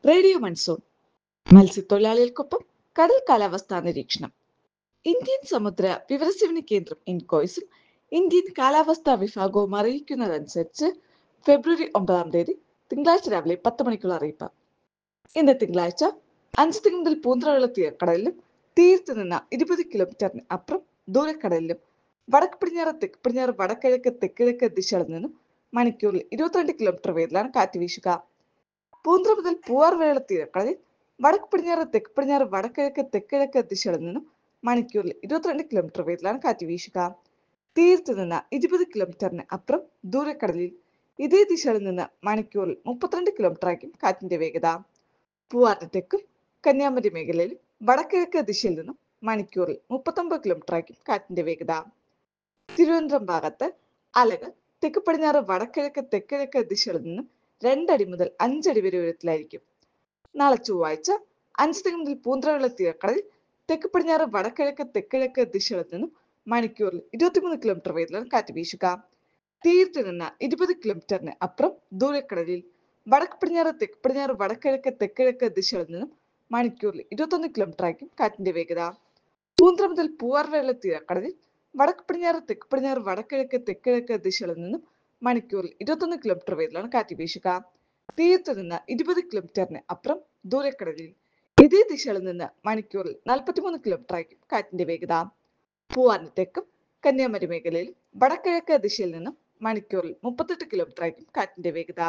radio monsoon മത്സ്യത്തൊഴിലാളികൾക്കൊപ്പം കടൽ കാലാവസ്ഥാ നിരീക്ഷണം ഇന്ത്യൻ സമുദ്ര വിവരസേവന കേന്ദ്രം ഇൻകോയ്സും ഇന്ത്യൻ കാലാവസ്ഥാ വിഭാഗവും അറിയിക്കുന്നതനുസരിച്ച് ഫെബ്രുവരി ഒമ്പതാം തീയതി തിങ്കളാഴ്ച രാവിലെ പത്ത് മണിക്കുള്ള അറിയിപ്പ് ഇന്ന് തിങ്കളാഴ്ച അഞ്ച് തിങ്കൾ മുതൽ പൂന്തറയുള്ള തീരക്കടലിലും തീരത്ത് നിന്ന് ഇരുപത് കിലോമീറ്ററിന് അപ്പുറം ദൂരക്കടലിലും വടക്ക് പടിഞ്ഞാറ് തെക്ക് പടിഞ്ഞാറ് വടക്കിഴക്ക് തെക്കിഴക്ക് ദിശകളിൽ നിന്നും മണിക്കൂറിൽ ഇരുപത്തിരണ്ട് കിലോമീറ്റർ വേഗത്തിലാണ് കാറ്റ് വീശുക പൂന്തറ മുതൽ പൂവാർ വേള തീരക്കടലിൽ വടക്ക് പടിഞ്ഞാറ് തെക്ക് പടിഞ്ഞാറ് വടക്കിഴക്ക് തെക്കിഴക്ക് ദിശകളിൽ നിന്നും മണിക്കൂറിൽ ഇരുപത്തിരണ്ട് കിലോമീറ്റർ വേഗത്തിലാണ് കാറ്റ് വീശുക തീരത്ത് നിന്ന് ഇരുപത് കിലോമീറ്ററിന് അപ്പുറം ദൂരക്കടലിൽ ഇതേ ദിശയിൽ നിന്ന് മണിക്കൂറിൽ മുപ്പത്തിരണ്ട് കിലോമീറ്റർ ആയിരിക്കും കാറ്റിന്റെ വേഗത പൂവാറിന് തെക്കും കന്യാകുമാരി മേഖലയിൽ വടക്കിഴക്ക് ദിശയിൽ നിന്നും മണിക്കൂറിൽ മുപ്പത്തൊമ്പത് കിലോമീറ്റർ ആയിരിക്കും കാറ്റിന്റെ വേഗത തിരുവനന്തപുരം ഭാഗത്ത് അലകൾ തെക്ക് പടിഞ്ഞാറ് വടക്കിഴക്ക് തെക്കിഴക്ക് ദിശകളിൽ നിന്നും രണ്ടടി മുതൽ അഞ്ചടി വരെ ഉയരത്തിലായിരിക്കും നാളെ ചൊവ്വാഴ്ച അഞ്ച് തെങ്ങ് മുതൽ പൂന്തറയുള്ള തീരക്കടലിൽ തെക്ക് പടിഞ്ഞാറ് വടക്കിഴക്ക് തെക്കിഴക്ക് ദിശകളിൽ നിന്നും മണിക്കൂറിൽ ഇരുപത്തിമൂന്ന് കിലോമീറ്റർ വേഗത്തിലാണ് കാറ്റ് വീശുക തീരത്ത് നിന്ന് ഇരുപത് കിലോമീറ്ററിന് അപ്പുറം ദൂരക്കടലിൽ വടക്ക് പടിഞ്ഞാറ് തെക്ക് പടിഞ്ഞാറ് വടക്കിഴക്ക് തെക്കിഴക്ക് ദിശകളിൽ നിന്നും മണിക്കൂറിൽ ഇരുപത്തൊന്ന് കിലോമീറ്റർ ആയിരിക്കും കാറ്റിന്റെ വേഗത പൂന്തറ മുതൽ പൂവാർവേള തീരക്കടലിൽ വടക്ക് പടിഞ്ഞാറ് തെക്ക് പടിഞ്ഞാറ് വടക്കിഴക്ക് തെക്കിഴക്ക് ദിശകളിൽ നിന്നും മണിക്കൂറിൽ ഇരുപത്തൊന്ന് കിലോമീറ്റർ വേഗത്തിലാണ് കാറ്റ് വീശുക തീരത്ത് നിന്ന് ഇരുപത് കിലോമീറ്ററിന് അപ്പുറം ദൂരക്കടലിൽ ഇതേ ദിശകളിൽ നിന്ന് മണിക്കൂറിൽ നാൽപ്പത്തിമൂന്ന് കിലോമീറ്റർ ആയിരിക്കും കാറ്റിന്റെ വേഗത പൂവാറിന് തെക്കും കന്യാകുമാരി മേഖലയിൽ വടക്കിഴക്ക് ദിശയിൽ നിന്നും മണിക്കൂറിൽ മുപ്പത്തെട്ട് കിലോമീറ്റർ ആയിരിക്കും കാറ്റിന്റെ വേഗത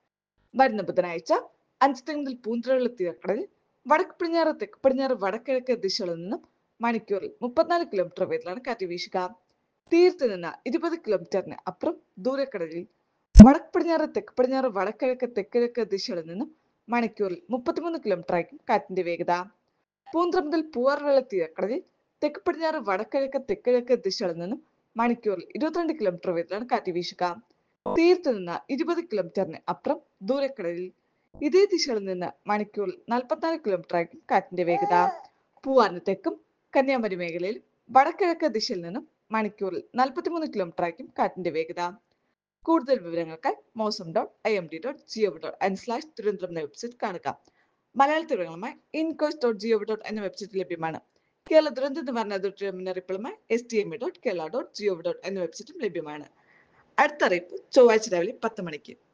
വരുന്ന ബുധനാഴ്ച അഞ്ച് തെങ്ങ് മുതൽ പൂന്തറയുള്ള തീരക്കടലിൽ വടക്ക് പടിഞ്ഞാറ് തെക്ക് പടിഞ്ഞാറ് വടക്കിഴക്ക് ദിശകളിൽ നിന്നും മണിക്കൂറിൽ മുപ്പത്തിനാല് കിലോമീറ്റർ വേഗത്തിലാണ് കാറ്റ് വീശുക തീരത്ത് നിന്ന് ഇരുപത് കിലോമീറ്ററിന് അപ്പുറം ദൂരക്കടലിൽ വടക്ക് പടിഞ്ഞാറ് തെക്ക് പടിഞ്ഞാറ് വടക്കിഴക്ക് തെക്കിഴക്ക് ദിശകളിൽ നിന്നും മണിക്കൂറിൽ മുപ്പത്തിമൂന്ന് കിലോമീറ്റർ ആയിരിക്കും കാറ്റിന്റെ വേഗത പൂന്തറ മുതൽ പൂവാർവെള്ള തീരക്കടലിൽ തെക്ക് പടിഞ്ഞാറ് വടക്കിഴക്ക് തെക്കിഴക്ക് ദിശകളിൽ നിന്നും മണിക്കൂറിൽ ഇരുപത്തിരണ്ട് കിലോമീറ്റർ വേഗത്തിലാണ് കാറ്റ് വീശുക തീരത്ത് നിന്ന് ഇരുപത് കിലോമീറ്ററിന് അപ്പുറം ദൂരക്കടലിൽ ഇതേ ദിശകളിൽ നിന്ന് മണിക്കൂറിൽ നാൽപ്പത്തിനാല് കിലോമീറ്റർ ആയിരിക്കും കാറ്റിന്റെ വേഗത പൂവാറിന് തെക്കും കന്യാകുമാരി മേഖലയിൽ വടക്കിഴക്ക് ദിശയിൽ നിന്നും മണിക്കൂറിൽ നാൽപ്പത്തിമൂന്ന് കിലോമീറ്റർ ആയിരിക്കും കാറ്റിന്റെ വേഗത കൂടുതൽ വിവരങ്ങൾക്കായി Mausam dot I M D dot gov dot in slash Thiruvananthapuram എന്ന വെബ്സൈറ്റ് കാണുക മലയാള വിവരങ്ങളുമായി ഇൻകോസ് ഡോട്ട് ജിഒവി ഡോട്ട് എന്ന വെബ്സൈറ്റ് ലഭ്യമാണ് കേരള ദുരന്ത നിവാരണ അതോറിറ്റിയുടെ മുന്നറിയിപ്പുകളുമായി S D M A dot Kerala dot gov dot എന്ന വെബ്സൈറ്റും ലഭ്യമാണ് അടുത്ത അറിയിപ്പ് ചൊവ്വാഴ്ച രാവിലെ പത്ത് മണിക്ക്